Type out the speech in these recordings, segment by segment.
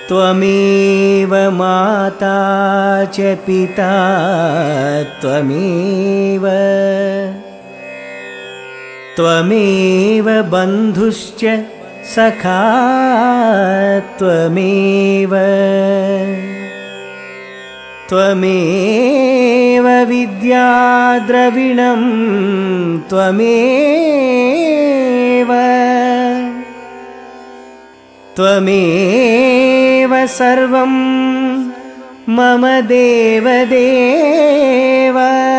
त्वमेव माता च पिता त्वमेव त्वमेव बन्धुश्च सखा त्वमेव त्वमेव विद्याद्रविणं त्वमेव त्वमेव सर्वं मम देवदेव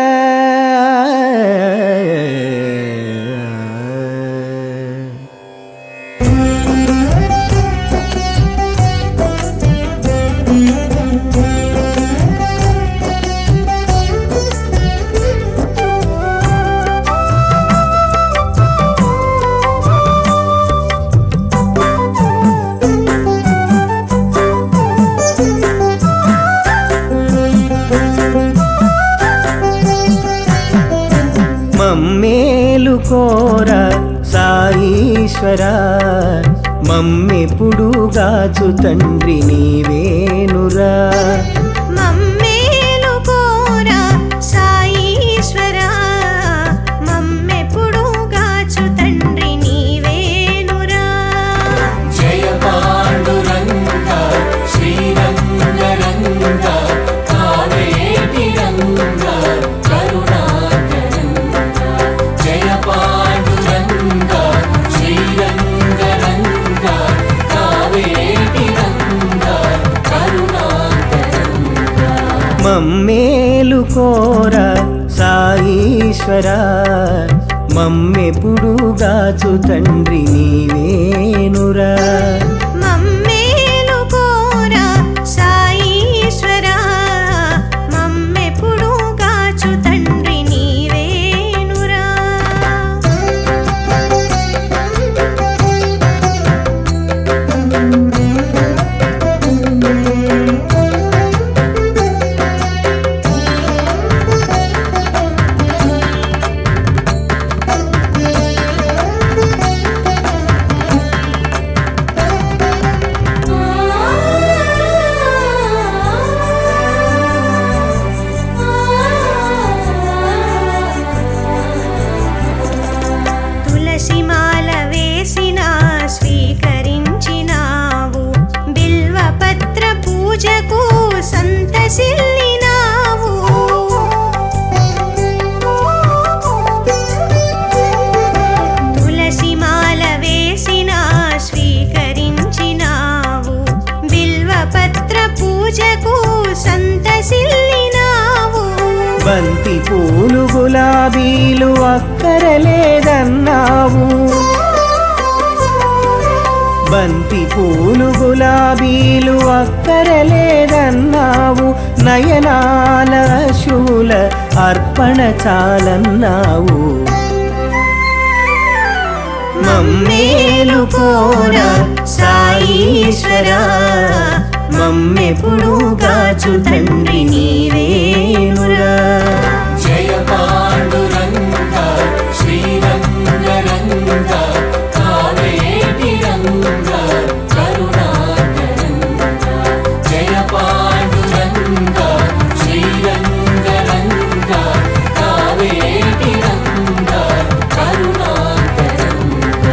మమ్మేలుకోర సారీశ్వర మమ్మెప్పుడుగాచు తండ్రి నీవేనురా మమ్మేలు కోరా సాయీశ్వరా మమ్మెప్పుడు గాచు తండ్రి నీవేనురా జయ పాండురంగ శ్రీరంగరంగ కావేటి రంగ కరుణాకరంగ జయ పాండురంగ శ్రీరంగరంగ కావేటి రంగ కరుణాకరంగ మమ్మేలుకోర సారీశ్వర మమ్మెప్పుడుగాచు తండ్రి నీవేనురా మమ్మేలు కోరా సాయీశ్వరా మమ్మెప్పుడు గాచు తండ్రి నీవేనురా తులసి మాల వేసిన స్వీకరించినావు బిల్వపత్ర పూజకు సంతసిల్లినావు తులసి మాల వేసిన స్వీకరించినావు బిల్వపత్ర పూజకు సంతసిల్లినావు బంతి పూలు గులాబీలు అక్కరలేదన్నావు బంతి పూలు గులాబీలు అక్కరలేదన్నావు నయనాల శూల అర్పణ చాలన్నావు మమ్మేలు కోర సాయీశ్వర మమ్మెప్పుడు గాచు తండ్రి నీవేనురా జయ పాండురంగ శ్రీరంగరంగ కావేటి రంగ కరుణాకరంగ జయ పాండురంగ శ్రీరంగరంగ కావేటి రంగ కరుణాకరంగ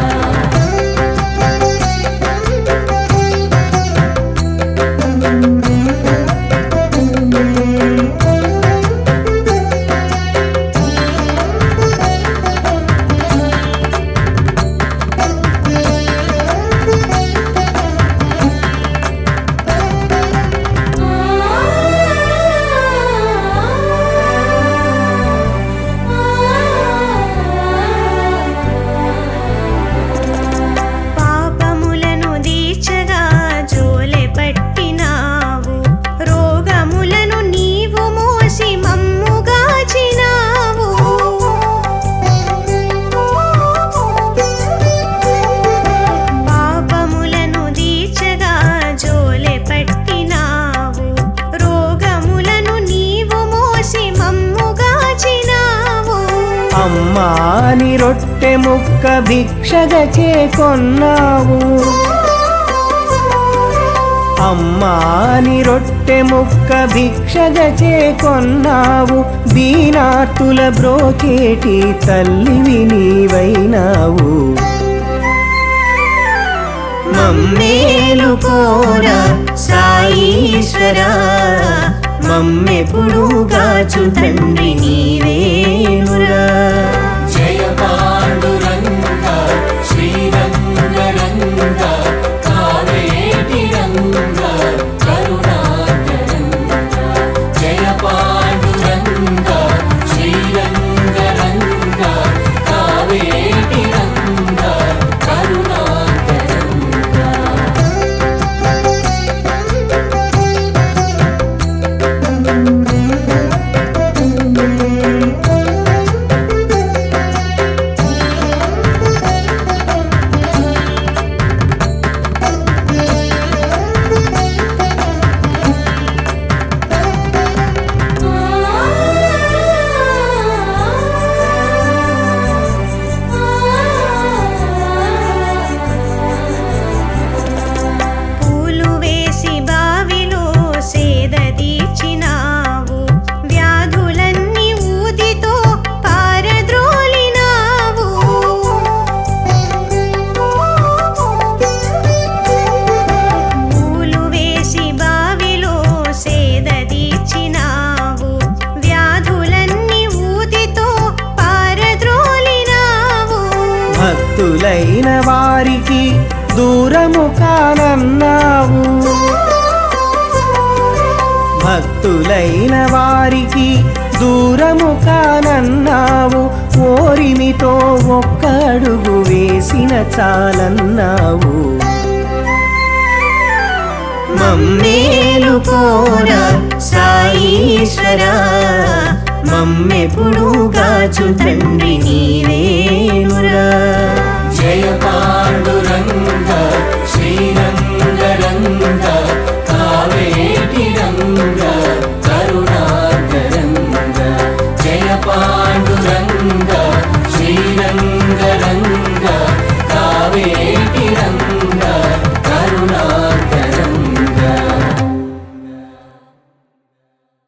పాపములను దీచగా జోలె పట్టినావు రోగములను నీవు మోసి మమ్ముగాచినావు పాపములను దీచగా జోలె పట్టినావు రోగములను నీవు మోసి మమ్ముగాచినావు అమ్మాని రొట్టె ముక్క భిక్షగ చేకొన్నావు అమ్మాని రొట్టె ముక్క భిక్షగచే కొన్నావు దీనార్తుల బ్రోకేటి తల్లివి నీవైనావు మమ్మేలు కోరా సాయీశ్వర మమ్మెప్పుడు గాచు తండ్రి నీవేనురా జయ పాండురంగ శ్రీరంగరంగ కావేటి రంగ కరుణాకరంగ జయ పాండురంగ శ్రీరంగరంగ కావేటి రంగ కరుణాకరంగ పూలు వేసి బావిలో సేద తీర్చినావు వ్యాధులన్నీ ఊదితో పారద్రోలినావు పూలు వేసి బావిలో సేద తీర్చినావు వ్యాధులన్నీ ఊదితో పారద్రోలినావు భక్తులైన వారికి దూరము కానన్నావు భక్తులైన వారికి దూరము కానన్నావు ఓరిమితో ఒక్క అడుగు వేసిన చాలన్నావు మమ్మేలు కోరా సాయీశ్వర మమ్మెప్పుడు గాచు తండ్రి నీవేనురా జయ పాండురంగ శ్రీరంగరంగ కావేటి రంగ కరుణాకరంగ జయ పాండురంగ శ్రీరంగరంగ